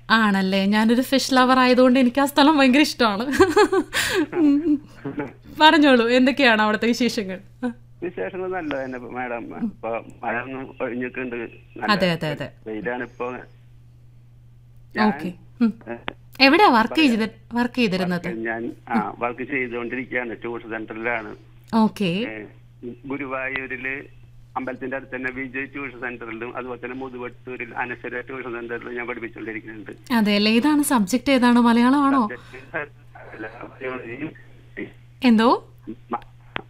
ആണല്ലേ ഞാനൊരു fish lover ആയതുകൊണ്ട് എനിക്ക് ആ സ്ഥലം ഭയങ്കര ഇഷ്ടമാണ് ഉം. പറഞ്ഞോളൂ എന്തൊക്കെയാണ് അവിടുത്തെ വിശേഷങ്ങൾ വിശേഷങ്ങൾ നല്ല തന്നെ മാഡം ഇപ്പൊ മഴ ഒന്നും ഒഴിഞ്ഞിട്ടുണ്ട് അതെ അതെ അതെ വെയിലാണ് ഇപ്പൊ ഓക്കെ എവിടെയാ വർക്ക് ചെയ്ത് വർക്ക് ചെയ്തിരുന്നത് ഞാൻ ആ വർക്ക് ചെയ്തുകൊണ്ടിരിക്കുകയാണ് ട്യൂഷൻ സെന്ററിലാണ് ഓക്കെ ഏ, ഗുരുവായൂരില് അമ്പലത്തിന്റെ അടുത്ത് തന്നെ വിജയ് ട്യൂഷൻ സെന്ററിലും അതുപോലെ തന്നെ മുതുവട്ടൂരിൽ അനശ്വര ട്യൂഷൻ സെന്ററിലും ഞാൻ പഠിപ്പിച്ചുകൊണ്ടിരിക്കുന്നുണ്ട് അതെ അല്ലേ ഏതാണ് സബ്ജക്ട് ഏതാണ് മലയാളമാണോ എന്തോ മ-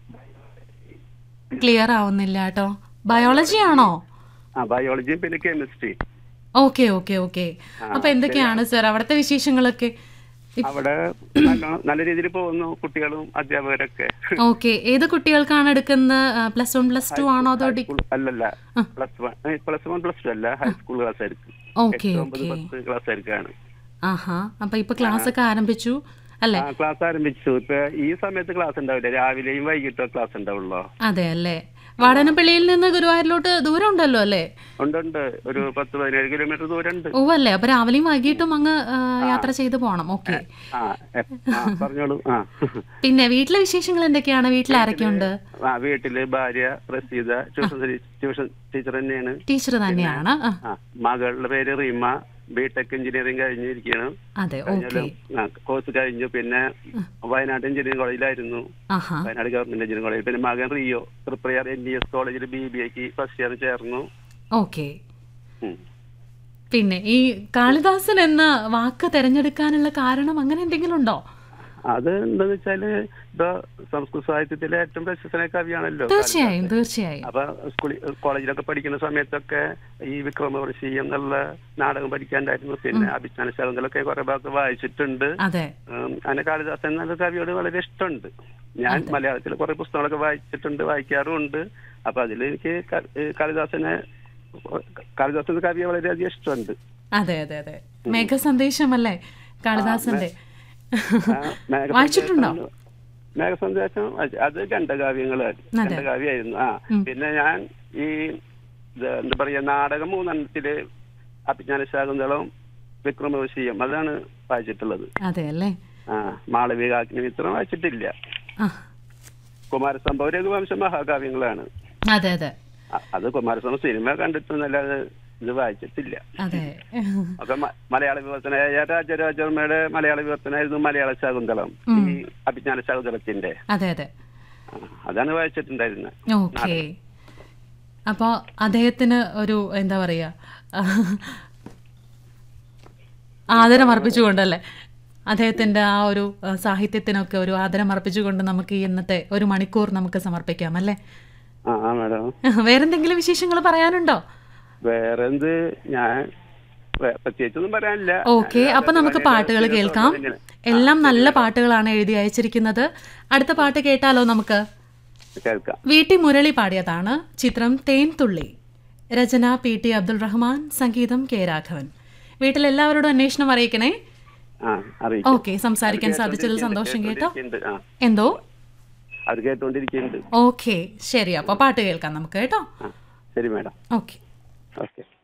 ക്ലിയർ ആവുന്നില്ല കേട്ടോ ബയോളജി ആണോ ആ ബയോളജിയും പിന്നെ കെമിസ്ട്രി ഓക്കെ ഓക്കെ ഓക്കെ അപ്പൊ എന്തൊക്കെയാണ് സർ അവിടുത്തെ വിശേഷങ്ങളൊക്കെ അവിടെ നല്ല നല്ല രീതിയിൽ പോകുന്നു കുട്ടികളും അധ്യാപകരൊക്കെ ഓക്കെ ഏത് കുട്ടികൾക്കാണ് എടുക്കുന്നത് പ്ലസ് വൺ പ്ലസ് ടു ആണോ അതോ ഡി ഹൈസ്കൂൾ അല്ലല്ല plus one plus one plus two അല്ല ഹൈസ്കൂൾ ക്ലാസ് ആയിരിക്കും ഓക്കെ എട്ട് ഒമ്പത് ഓക്കെ പത്ത് ക്ലാസ് ആയിരിക്കാണ് ആഹാ അപ്പൊ ഇപ്പൊ ക്ലാസ് ഒക്കെ ആരംഭിച്ചു അല്ലേ ആ ക്ലാസ് ആരംഭിച്ചു ഇപ്പൊ ഈ സമയത്ത് ക്ലാസ് ഉണ്ടാവില്ല രാവിലെയും വൈകിട്ടോ ക്ലാസ് ഉണ്ടാവുള്ളൂ അതെ അല്ലേ വാടനപ്പള്ളിയിൽ നിന്ന് ഗുരുവായൂരിലോട്ട് ദൂരം ഉണ്ടല്ലോ അല്ലേ ഉണ്ട് ഉണ്ട് ഒരു പത്ത് പതിനേഴ് കിലോമീറ്റർ ദൂരം ഉണ്ട് ഓ അല്ലേ അപ്പൊ രാവിലെയും വൈകിട്ടും അങ്ങ് ആ, യാത്ര ചെയ്ത് പോണം ഓക്കെ ആ എ- ആ, പറഞ്ഞോളൂ ആ പിന്നെ വീട്ടിലെ വിശേഷങ്ങൾ എന്തൊക്കെയാണ് വീട്ടിൽ ആരൊക്കെയുണ്ട് ആ വീട്ടില് ഭാര്യ Raseeda tuition tea- tuition teacher തന്നെയാണ് ടീച്ചർ തന്നെയാണ് ആ, ആ മകളുടെ പേര് റീമ ബിടെക് എഞ്ചിനീയറിംഗ് കഴിഞ്ഞിരിക്കുകയാണ് അതെ ഓക്കെ കോഴ്സ് കഴിഞ്ഞു പിന്നെ വയനാട് എഞ്ചിനീയറിംഗ് കോളേജിലായിരുന്നു ആഹാ വയനാട് ഗവൺമെന്റ് എഞ്ചിനീയറിംഗ് കോളേജ് പിന്നെ മകൻ Rio Triprayar N D S കോളേജിൽ ബി ബി എക്ക് ഫസ്റ്റ് ഇയർ ചേർന്നു ഓക്കെ ഉം. പിന്നെ ഈ കാളിദാസൻ എന്ന വാക്ക് തിരഞ്ഞെടുക്കാനുള്ള കാരണം അങ്ങനെ എന്തെങ്കിലും ഉണ്ടോ അത് എന്താന്ന് വെച്ചാല് ഇപ്പൊ സംസ്കൃത സാഹിത്യത്തിലെ ഏറ്റവും പ്രശസ്തനായ കവിയാണല്ലോ തീർച്ചയായും തീർച്ചയായും അപ്പൊ സ്കൂളിൽ കോളേജിലൊക്കെ പഠിക്കുന്ന സമയത്തൊക്കെ ഈ വിക്രമവർഷി എന്നുള്ള നാടകം പഠിക്കാണ്ടായിരുന്നു പിന്നെ അഭിജ്ഞാന ശകുന്തളൊക്കെ കുറെ ഭാഗത്ത് വായിച്ചിട്ടുണ്ട് അതെ ഉം, അങ്ങനെ കാളിദാസൻ എന്നുള്ള കവിയോട് വളരെ ഇഷ്ടമുണ്ട് ഞാൻ മലയാളത്തിൽ കുറെ പുസ്തകങ്ങളൊക്കെ വായിച്ചിട്ടുണ്ട് വായിക്കാറുമുണ്ട് അപ്പൊ അതിൽ എനിക്ക് ക- ഏ, കാളിദാസനെ കാളിദാസൻ എന്ന കവിയെ വളരെയധികം ഇഷ്ടമുണ്ട് അതെ അതെ അതെ മേഘ സന്ദേശമല്ലേ കാളിദാസന്റെ ആ, മേഘസന്ദേശം- വായിച്ചിട്ടുണ്ടോ മേഘസന്ദേശം വായിച്ചു. അത് ഖണ്ഡകാവ്യങ്ങളായിരുന്നു ഖണ്ഡകാവ്യായിരുന്നു ആ പിന്നെ ഞാൻ ഈ ഇത് എന്താ പറയാ നാടകം മൂന്നെണ്ണത്തില് അഭിജ്ഞാന ശാകുന്തളം വിക്രമവിഷയം അതാണ് വായിച്ചിട്ടുള്ളത് അതെ അല്ലേ ആ മാളവികാഗ്നിമിത്രം വായിച്ചിട്ടില്ല ആ കുമാരസംഭവ രഘുവംശം മഹാകാവ്യങ്ങളാണ് അതെ അതെ അ- അത് കുമാരസംഭവം സിനിമ കണ്ടിട്ടൊന്നല്ലാതെ ഇത് വായിച്ചിട്ടില്ല അതെ ഒക്കെ മ- മലയാള വിവർത്തനായ രാജരാജവർമ്മയുടെ മലയാള വിവർത്തനായിരുന്നു മലയാള ശാകുന്തളം ഈ അഭിജ്ഞാന ശാകുന്തളത്തിന്റെ അതെ അതെ ആ, അതാണ് വായിച്ചിട്ടുണ്ടായിരുന്നത് ഓക്കെ അപ്പോൾ അദ്ദേഹത്തിന് ഒരു എന്താ പറയുക ആദരം അർപ്പിച്ചുകൊണ്ടല്ലേ അദ്ദേഹത്തിൻ്റെ ആ ഒരു ആ, സാഹിത്യത്തിനൊക്കെ ഒരു ആദരം അർപ്പിച്ചുകൊണ്ട് നമുക്ക് ഈ ഇന്നത്തെ ഒരു മണിക്കൂർ നമുക്ക് സമർപ്പിക്കാം അല്ലേ ആ ആ മാഡം വേറെന്തെങ്കിലും വിശേഷങ്ങൾ പറയാനുണ്ടോ വേറെ എന്ത് ഞാൻ വേ- പ്രത്യേകിച്ചൊന്നും പറയാനില്ല ഓക്കെ അപ്പൊ നമുക്ക് പാട്ടുകൾ കേൾക്കാം എല്ലാം നല്ല പാട്ടുകളാണ് എഴുതി അയച്ചിരിക്കുന്നത് അടുത്ത പാട്ട് കേട്ടാലോ നമുക്ക് കേൾക്കാം വീട്ടി മുരളി പാടിയതാണ് ചിത്രം തേൻ തുള്ളി രചന പി ടി അബ്ദുൾ റഹ്മാൻ സംഗീതം കെ രാഘവൻ വീട്ടിലെല്ലാവരോടും അന്വേഷണം അറിയിക്കണേ ആ അറിയിക്കാം ഓക്കെ സംസാരിക്കാൻ സാധിച്ചതിൽ സന്തോഷം കേട്ടോ കേട്ടോണ്ടിരിക്കുന്നുണ്ട്. ആ എന്തോ അത് കേട്ടോണ്ടിരിക്കുന്നുണ്ട് ഓക്കെ ശരി അപ്പോൾ പാട്ട് കേൾക്കാം നമുക്ക് കേട്ടോ ആ ശരി മാഡം ഓക്കെ ഓക്കെ